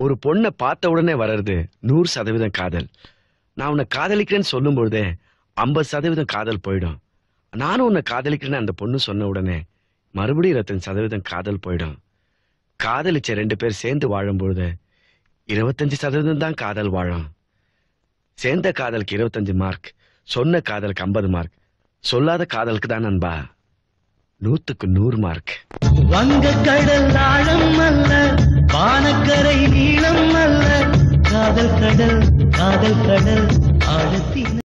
ஒரு பொண்ணை பார்த்த உடனே வர்றது நூறு சதவீதம் காதல் நான் உன்னை காதலிக்கிறேன்னு சொல்லும் பொழுதே ஐம்பது சதவீதம் காதல் போயிடும் நானும் உன்னை காதலிக்கிறேன்னு அந்த பொண்ணு சொன்ன உடனே மறுபடியும் இருபத்தஞ்சு சதவீதம் காதல் போயிடும் காதலிச்ச ரெண்டு பேர் சேர்ந்து வாழும்பொழுது இருபத்தஞ்சு சதவீதம் தான் காதல் வாழும் சேர்ந்த காதலுக்கு இருபத்தஞ்சு மார்க் சொன்ன காதலுக்கு ஐம்பது மார்க் சொல்லாத காதலுக்கு தான் நண்பா நூத்துக்கு நூறு மார்க் வங்க கடல் ஆழம் அல்ல வானக்கரை நீளம் அல்ல காதல் கடல் காதல் கடல் ஆழத்தின்